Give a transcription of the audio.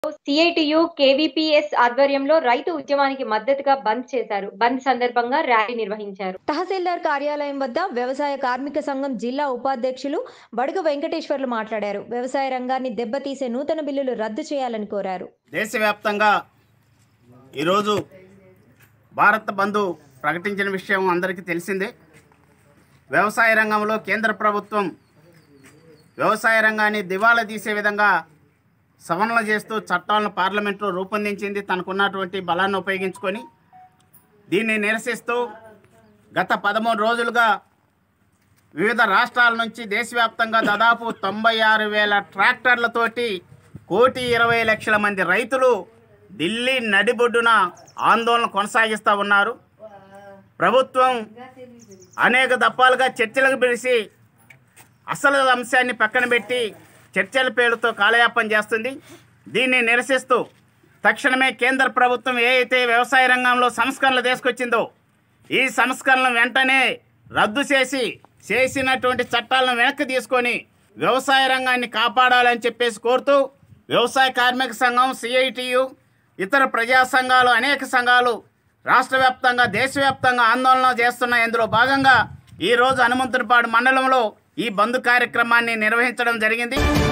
CITU KVPS ఆధ్వర్యంలో రైతు ఉద్యమానికి మద్దతుగా బంద్ చేశారు బంద్ సందర్భంగా ర్యాలీ నిర్వహించారు తహసీల్దార్ కార్యాలయం వద్ద వ్యవసాయ కార్మిక సంఘం జిల్లా ఉపాధ్యక్షులు బడుగ వెంకటేశ్వర్లు మాట్లాడారు వ్యవసాయ రంగాన్ని దెబ్బతీసే నూతన బిల్లులు రద్దు చేయాలని కోరారు దేశవ్యాప్తంగా ఈరోజు భారత్ బంధు ప్రకటించిన విషయం అందరికీ తెలిసిందే వ్యవసాయ రంగంలో కేంద్ర ప్రభుత్వం వ్యవసాయ రంగాన్ని దివాలా తీసే విధంగా సవరణలు చేస్తూ చట్టాలను పార్లమెంట్లో రూపొందించింది తనకున్నటువంటి బలాన్ని ఉపయోగించుకొని దీన్ని నిరసిస్తూ గత పదమూడు రోజులుగా వివిధ రాష్ట్రాల నుంచి దేశవ్యాప్తంగా దాదాపు తొంభై ఆరు వేల ట్రాక్టర్లతోటి కోటి ఇరవై లక్షల మంది రైతులు ఢిల్లీ నడిబొడ్డున ఆందోళన కొనసాగిస్తూ ఉన్నారు ప్రభుత్వం అనేక దఫాలుగా చర్చలకు పిలిచి అసలు అంశాన్ని పక్కన పెట్టి చర్చల పేరుతో కాలయాపన చేస్తుంది దీన్ని నిరసిస్తూ తక్షణమే కేంద్ర ప్రభుత్వం ఏ అయితే వ్యవసాయ రంగంలో సంస్కరణలు తీసుకొచ్చిందో ఈ సంస్కరణలు వెంటనే రద్దు చేసి చేసినటువంటి చట్టాలను వెనక్కి తీసుకొని వ్యవసాయ రంగాన్ని కాపాడాలని చెప్పేసి కోరుతూ వ్యవసాయ కార్మిక సంఘం సిఐటియు ఇతర ప్రజా సంఘాలు అనేక సంఘాలు రాష్ట్ర వ్యాప్తంగా దేశవ్యాప్తంగా ఆందోళన చేస్తున్న ఇందులో భాగంగా ఈరోజు హనుమంతునిపాడు మండలంలో ఈ బంద్ కార్యక్రమాన్ని నిర్వహించడం జరిగింది